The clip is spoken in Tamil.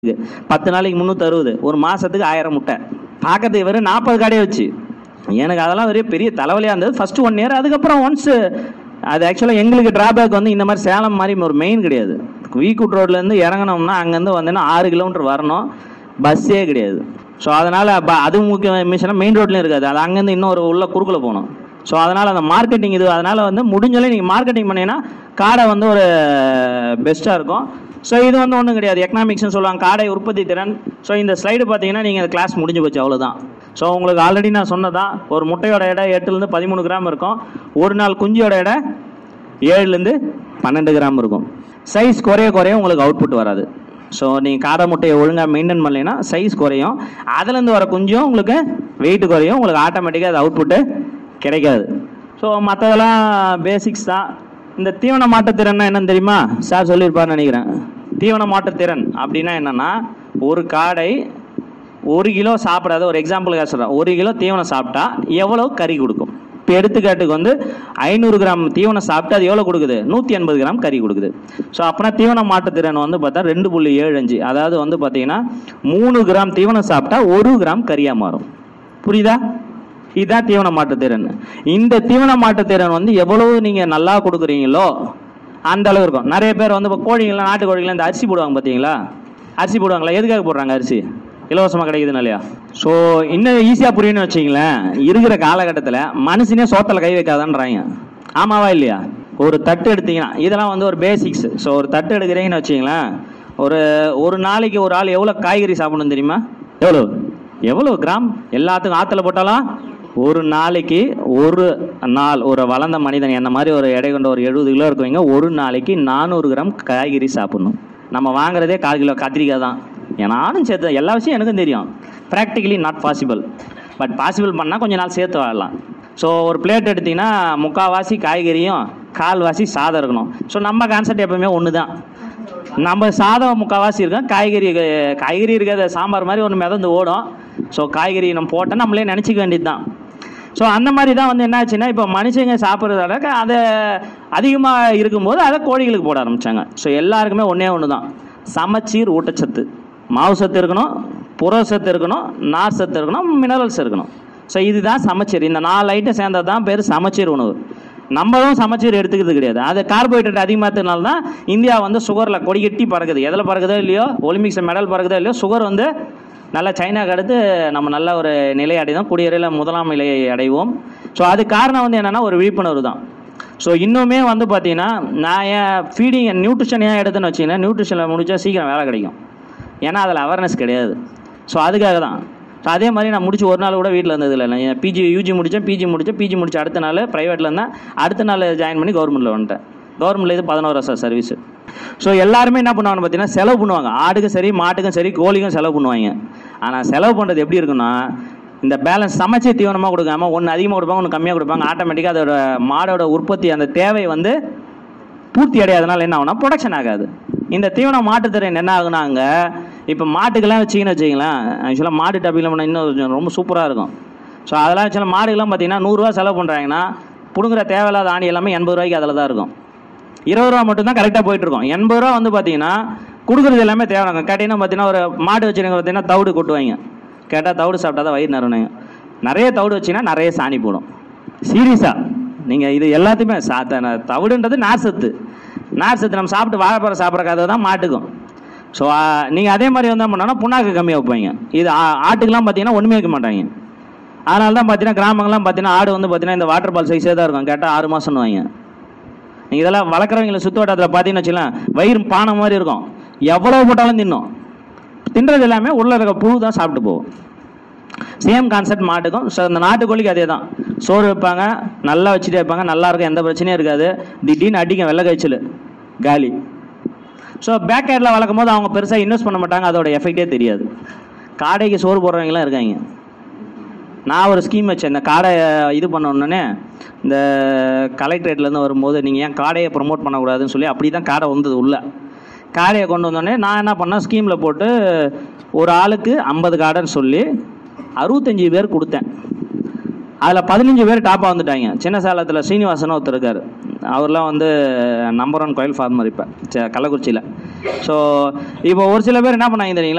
இருக்கு. பத்து நாளைக்கு முந்நூற்றி அறுபது ஒரு மாதத்துக்கு ஆயிரம் முட்டை பார்க்கறதுக்கு வெறும் நாற்பது காடையே வச்சு எனக்கு அதெல்லாம் ஒரு பெரிய தலைவலியாக இருந்தது ஃபர்ஸ்ட் ஒன் இயர் அதுக்கப்புறம் ஒன்ஸ் அது ஆக்சுவலாக எங்களுக்கு டிராபேக் வந்து இந்த மாதிரி சேலம் மாதிரி ஒரு மெயின் கிடையாது வீக்குட் ரோட்லேருந்து இறங்கினோம்னா அங்கேருந்து வந்தீங்கன்னா ஆறு கிலோமீட்டர் வரணும் பஸ்ஸே கிடையாது ஸோ அதனால் அது முக்கிய மிஷினாக மெயின் ரோட்லேயும் இருக்காது அது அங்கேருந்து இன்னும் ஒரு உள்ள குறுக்கில் போகணும் ஸோ அதனால் அந்த மார்க்கெட்டிங் இது அதனால் வந்து முடிஞ்சாலே நீங்கள் மார்க்கெட்டிங் பண்ணீங்கன்னா காடை வந்து ஒரு பெஸ்ட்டாக இருக்கும் ஸோ இது வந்து ஒன்றும் கிடையாது எக்கனாமிக்ஸ்னு சொல்லுவாங்க காடை உற்பத்தி திறன் ஸோ இந்த ஸ்லைடு பார்த்தீங்கன்னா நீங்கள் கிளாஸ் முடிஞ்சு போச்சு அவ்வளோதான் ஸோ உங்களுக்கு ஆல்ரெடி நான் சொன்னதான் ஒரு முட்டையோட எடை எட்டுலேருந்து பதிமூணு கிராம் இருக்கும் ஒரு நாள் குஞ்சியோட எடை ஏழுலேருந்து பன்னெண்டு கிராம் இருக்கும் சைஸ் குறைய குறைய உங்களுக்கு அவுட்புட் வராது ஸோ நீங்கள் காடை முட்டையை ஒழுங்காக மெயின்டைன் பண்ணலைன்னா சைஸ் குறையும் அதுலேருந்து வர குஞ்சும் உங்களுக்கு வெயிட் குறையும் உங்களுக்கு ஆட்டோமேட்டிக்காக அது அவுட்புட்டு கிடைக்காது ஸோ மற்றதெல்லாம் பேசிக்ஸ் தான் இந்த தீவன மாட்டுத்திறன்னா என்னன்னு தெரியுமா சார் சொல்லியிருப்பாருன்னு நினைக்கிறேன் தீவன மாட்டுத்திறன் அப்படின்னா என்னன்னா ஒரு காடை ஒரு கிலோ சாப்பிடாத ஒரு எக்ஸாம்பிளுக்காக சொல்கிறேன் ஒரு கிலோ தீவனம் சாப்பிட்டா எவ்வளோ கறி கொடுக்கும் இப்போ எடுத்துக்காட்டுக்கு வந்து ஐநூறு கிராம் தீவனம் சாப்பிட்டு அது எவ்வளோ கொடுக்குது நூற்றி எண்பது கிராம் கறி கொடுக்குது ஸோ அப்போனா தீவன மாட்டுத்திறன் வந்து பார்த்தா ரெண்டு புள்ளி ஏழு அஞ்சு அதாவது வந்து பார்த்தீங்கன்னா மூணு கிராம் தீவனம் சாப்பிட்டா ஒரு கிராம் கறியாக மாறும் புரியுதா இதுதான் தீவன மாட்டுத்திறன் இந்த தீவன மாட்டுத்திறன் வந்து எவ்வளவு நீங்கள் நல்லா கொடுக்குறீங்களோ அந்த அளவு இருக்கும் நிறைய பேர் வந்து இப்போ கோழிங்களாம் நாட்டு கோழிங்களாம் இந்த அரிசி போடுவாங்க பார்த்தீங்களா அரிசி போடுவாங்களா எதுக்காக போடுறாங்க அரிசி இலவசமாக கிடைக்குதுன்னு இல்லையா ஸோ இன்னும் ஈஸியாக புரியும்னு வச்சிங்களேன் இருக்கிற காலகட்டத்தில் மனுஷனே சோத்தில் கை வைக்காதன்றாங்க ஆமாவா இல்லையா ஒரு தட்டு எடுத்தீங்கன்னா இதெல்லாம் வந்து ஒரு பேசிக்ஸ் ஸோ ஒரு தட்டு எடுக்கிறீங்கன்னு வச்சிங்களேன் ஒரு ஒரு நாளைக்கு ஒரு ஆள் எவ்வளோ காய்கறி சாப்பிடணும் தெரியுமா எவ்வளோ எவ்வளோ கிராம் எல்லாத்துக்கும் ஆற்றுல போட்டாலும் ஒரு நாளைக்கு ஒரு நாள் ஒரு வளர்ந்த மனிதன் என்ன மாதிரி ஒரு எடை கொண்ட ஒரு எழுபது கிலோ இருக்கவங்க ஒரு நாளைக்கு நானூறு கிராம் காய்கறி சாப்பிடணும் நம்ம வாங்குறதே கால் கிலோ கத்திரிக்காய் தான் நானும் சேர்த்து எல்லா விஷயம் எனக்கும் தெரியும் practically not possible but possible பண்ணால் கொஞ்ச நாள் சேர்த்து வாழலாம் ஸோ ஒரு பிளேட் எடுத்தீங்கன்னா முக்கால்வாசி காய்கறியும் கால்வாசி சாதம் இருக்கணும் ஸோ நம்ம கான்செப்ட் எப்பவுமே ஒன்று தான் நம்ம சாதம் முக்கால்வாசி இருக்கும் காய்கறி காய்கறி இருக்கிறத சாம்பார் மாதிரி ஒன்று மிதந்து ஓடும் ஸோ காய்கறி நம்ம போட்டால் நம்மளே நினச்சிக்க வேண்டியது தான் ஸோ அந்த மாதிரி தான் வந்து என்னாச்சுன்னா இப்போ மனுஷங்க சாப்பிட்றதால அதை அதிகமாக இருக்கும்போது அதை கோழிகளுக்கு போட ஆரம்பித்தாங்க ஸோ எல்லாருக்குமே ஒன்றே ஒன்று தான் சமச்சீர் ஊட்டச்சத்து மாவு சத்து இருக்கணும் புற சத்து இருக்கணும் நார் சத்து இருக்கணும் மினரல்ஸ் இருக்கணும் ஸோ இதுதான் சமச்சீர் இந்த நாலு ஐட்டம் சேர்ந்தது தான் பேர் சமச்சீர் உணவு நம்மளும் சமச்சீர் எடுத்துக்கிறது கிடையாது அது கார்போஹைட்ரேட் அதிகமாகிறதுனால தான் இந்தியா வந்து சுகரில் கொடிகட்டி பறக்குது எதில் பறக்குதோ இல்லையோ ஒலிம்பிக்ஸ் மெடல் பறக்குதோ இல்லையோ சுகர் வந்து நல்லா சைனாக்கு அடுத்து நம்ம நல்ல ஒரு நிலை அடைவோம் குடியரையில் முதலாம் நிலையை அடைவோம் ஸோ அது காரணம் வந்து என்னென்னா ஒரு விழிப்புணர்வு தான் ஸோ இன்னுமே வந்து பார்த்தீங்கன்னா நான் ஏன் ஃபீடிங் நியூட்ரிஷன் ஏன் எடுத்துன்னு வச்சிங்கன்னா நியூட்ரிஷனில் முடிச்சா சீக்கிரம் வேலை கிடைக்கும் ஏன்னா அதில் அவேர்னஸ் கிடையாது ஸோ அதுக்காக தான் ஸோ அதே மாதிரி நான் முடிச்சு ஒரு நாள் கூட வீட்டில் இருந்தது இல்லை நான் பிஜி யூஜி முடித்தேன் பிஜி முடித்தேன் பிஜி முடிச்ச அடுத்த நாள் ப்ரைவேட்டில் இருந்தேன் அடுத்த நாள் ஜாயின் பண்ணி கவர்மெண்ட்டில் வந்துட்டேன் கவர்மெண்ட்ல இது பதினோரு வருஷம் சர்வீஸ் ஸோ எல்லாருமே என்ன பண்ணுவாங்கன்னு பார்த்தீங்கன்னா செலவு பண்ணுவாங்க ஆடுக்கும் சரி மாட்டுக்கும் சரி கோழிக்கும் செலவு பண்ணுவாங்க ஆனால் செலவு பண்ணுறது எப்படி இருக்குன்னா இந்த பேலன்ஸ் சமைச்சு தீவனமாக கொடுக்காம ஒன்று அதிகமாக கொடுப்பாங்க ஒன்று கம்மியாக கொடுப்பாங்க ஆட்டோமேட்டிக்காக அதோட மாடோட உற்பத்தி அந்த தேவை வந்து பூர்த்தி அடையாதனால என்ன ஆகும்னா ப்ரொடக்ஷன் ஆகாது இந்த தீவனம் மாட்டுத்திறன் என்ன ஆகுனா அங்கே இப்போ மாட்டுக்கெல்லாம் வச்சிங்கன்னு வச்சிங்களேன் ஆக்சுவலாக மாட்டு டாப்பிக்கில் பண்ண இன்னும் கொஞ்சம் ரொம்ப சூப்பராக இருக்கும் ஸோ அதெல்லாம் ஆக்சுவலாக மாடுகள்லாம் பார்த்தீங்கன்னா நூறுரூவா செலவு பண்ணுறாங்கன்னா பிடுங்குற தேவையில்லாத ஆணி எல்லாமே எண்பது ரூபாய்க்கு அதில் தான் இருக்கும் இருபது ரூபா மட்டும் தான் கரெக்டாக போயிட்டு இருக்கும் எண்பது ரூபா வந்து பார்த்தீங்கன்னா கொடுக்குறது எல்லாமே தேவை இருக்கும் கேட்டிங்கன்னா பார்த்தீங்கன்னா ஒரு மாடு வச்சுருங்க பார்த்தீங்கன்னா தவிடு கொட்டுவாங்க கேட்டால் தவிடு சாப்பிட்டா தான் வயிறு நிறணுங்க நிறைய தவிடு வச்சிங்கன்னா நிறைய சாணி போடும் சீரியஸாக நீங்கள் இது எல்லாத்தையுமே சா த- தவிடுன்றது நார் சத்து நார் சத்து நம்ம சாப்பிட்டு வாழைப்பழம் சாப்பிட்ற கதை தான் மாட்டுக்கும் ஸோ நீங்கள் அதே மாதிரி வந்து என்ன பண்ணோன்னா புண்ணாக்கு கம்மியாக வைப்பாங்க இது ஆ- ஆட்டுக்கெல்லாம் பார்த்தீங்கன்னா ஒன்றுமே வைக்க மாட்டாங்க அதனால தான் பார்த்தீங்கன்னா கிராமங்கள்லாம் பார்த்தீங்கன்னா ஆடு வந்து பார்த்தீங்கன்னா இந்த வாட்டர் பால் சைஸே தான் இருக்கும் கேட்டால் ஆறு மாதம்னு வாங்க நீங்கள் இதெல்லாம் வளர்க்குறவங்கள சுற்று வட்டத்தில் பார்த்தீங்கன்னு வச்சுக்கலாம் வயிறு பானை மாதிரி இருக்கும் எவ்வளோ போட்டாலும் தின்னும் தின்றது எல்லாமே உள்ள இருக்க புழு தான் சாப்பிட்டு போகும் சேம் கான்செப்ட் மாட்டுக்கும் ஸோ இந்த நாட்டுக்கோழிக்கு அதே தான் சோறு வைப்பாங்க நல்லா வச்சுட்டே வைப்பாங்க நல்லா இருக்கும் எந்த பிரச்சனையும் இருக்காது திடீர்னு அடிக்கும் வெள்ளை காய்ச்சல் காலி ஸோ பேக் ஹேண்டில் வளர்க்கும் போது அவங்க பெருசாக இன்வெஸ்ட் பண்ண மாட்டாங்க அதோட எஃபெக்டே தெரியாது காடைக்கு சோறு போடுறவங்களாம் இருக்காங்க நான் ஒரு ஸ்கீம் வச்சேன் இந்த காடை இது பண்ணணுன்னே இந்த கலெக்டரேட்லேருந்து வரும்போது நீங்கள் ஏன் காடையை ப்ரொமோட் பண்ணக்கூடாதுன்னு சொல்லி அப்படி தான் காடை வந்தது உள்ள காடையை கொண்டு வந்தோடனே நான் என்ன பண்ணேன் ஸ்கீமில் போட்டு ஒரு ஆளுக்கு ஐம்பது காடைன்னு சொல்லி அறுபத்தஞ்சி பேர் கொடுத்தேன் அதில் பதினஞ்சு பேர் டாப்பாக வந்துட்டாங்க சின்ன சேலத்தில் ஸ்ரீனிவாசன் ஒருத்தர் இருக்கார் அவர்லாம் வந்து நம்பர் ஒன் கோயில் ஃபார்மர் இப்போ கள்ளக்குறிச்சியில் ஸோ இப்போ ஒரு சில பேர் என்ன பண்ணாங்க தெரியுங்களா